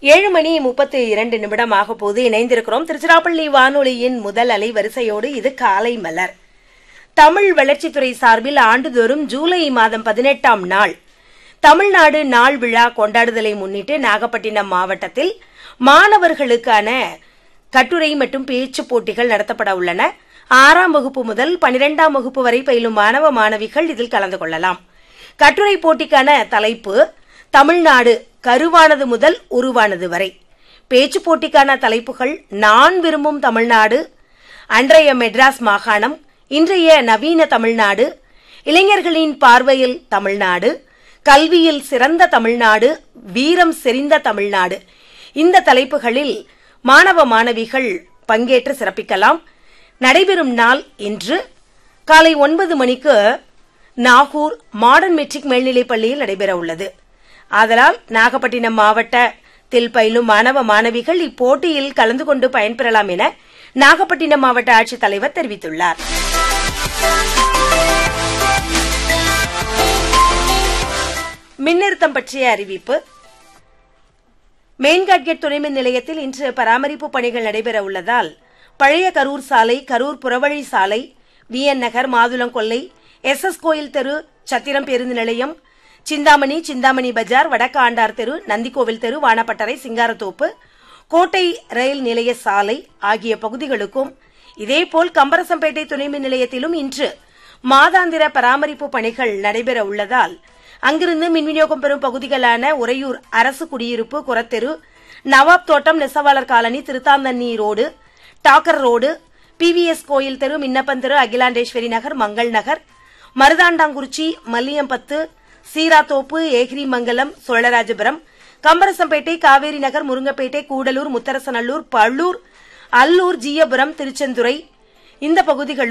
ஏழு மணி முப்பத்தி இரண்டு நிமிடம் ஆக போது இணைந்திருக்கிறோம் திருச்சிராப்பள்ளி வானொலியின் முதல் அலை வரிசையோடு இது காலை மலர் தமிழ் வளர்ச்சித்துறை சார்பில் ஆண்டுதோறும் ஜூலை மாதம் பதினெட்டாம் நாள் தமிழ்நாடு நாள் விழா கொண்டாடுதலை முன்னிட்டு நாகப்பட்டினம் மாவட்டத்தில் மாணவர்களுக்கான கட்டுரை மற்றும் பேச்சு போட்டிகள் நடத்தப்பட உள்ளன ஆறாம் வகுப்பு முதல் பனிரெண்டாம் வகுப்பு வரை பயிலும் மாணவ மாணவிகள் இதில் கலந்து கொள்ளலாம் கட்டுரை போட்டிக்கான தலைப்பு தமிழ்நாடு கருவானது முதல் உருவானது வரை பேச்சு போட்டிக்கான தலைப்புகள் நான் விரும்பும் தமிழ்நாடு அன்றைய மெட்ராஸ் மாகாணம் இன்றைய நவீன தமிழ்நாடு இளைஞர்களின் பார்வையில் தமிழ்நாடு கல்வியில் சிறந்த தமிழ்நாடு வீரம் செறிந்த தமிழ்நாடு இந்த தலைப்புகளில் மாணவ மாணவிகள் பங்கேற்று சிறப்பிக்கலாம் நடைபெறும் நாள் இன்று காலை ஒன்பது மணிக்கு நாகூர் மாடர்ன் மெட்ரிக் மேல்நிலைப் பள்ளியில் நடைபெற உள்ளது ஆதலால் நாகப்பட்டினம் மாவட்டத்தில் பயிலும் மாணவ மாணவிகள் இப்போட்டியில் கலந்து கொண்டு பயன்பெறலாம் என நாகப்பட்டினம் மாவட்ட ஆட்சித்தலைவர் தெரிவித்துள்ளார் மின்னிறுத்தம் பற்றிய அறிவிப்பு மெயின்காட்கேட் துணைமின் நிலையத்தில் இன்று பராமரிப்பு பணிகள் நடைபெற உள்ளதால் பழைய கரூர் சாலை கரூர் புறவழி சாலை VN Nagar Mathulankollai S S கோயில் தெரு சத்திரம் பேருந்து நிலையம் சிந்தாமணி சிந்தாமணி பஜார் வடக்கு ஆண்டார் தெரு நந்திக்கோவில் தெரு வானப்பட்டறை சிங்காரத்தோப்பு கோட்டை ரயில் நிலைய சாலை ஆகிய பகுதிகளுக்கும் இதேபோல் கம்பரசம்பேட்டை துணைமின் நிலையத்திலும் இன்று மாதாந்திர பராமரிப்பு பணிகள் நடைபெற உள்ளதால் அங்கிருந்து மின் விநியோகம் பெறும் பகுதிகளான உறையூர் அரசு குடியிருப்பு குரத்தெரு நவாப் தோட்டம் நெசவாளர் காலனி திருத்தாந்தண்ணி ரோடு டாக்கர் ரோடு பிவிஎஸ் கோயில் தெரு மின்னப்பந்தெரு அகிலாண்டேஸ்வரி நகர் மங்கள் நகர் மருதாண்டாங்குறிச்சி மல்லியம்பத்து சீராத்தோப்பு ஏகிரிமங்கலம் சோழராஜபுரம் கம்பரசம்பேட்டை காவேரி நகர் முருங்கப்பேட்டை கூடலூர் முத்தரசநல்லூர் பள்ளூர் அல்லூர் ஜீயபுரம் திருச்செந்துறை இந்த பகுதிகள்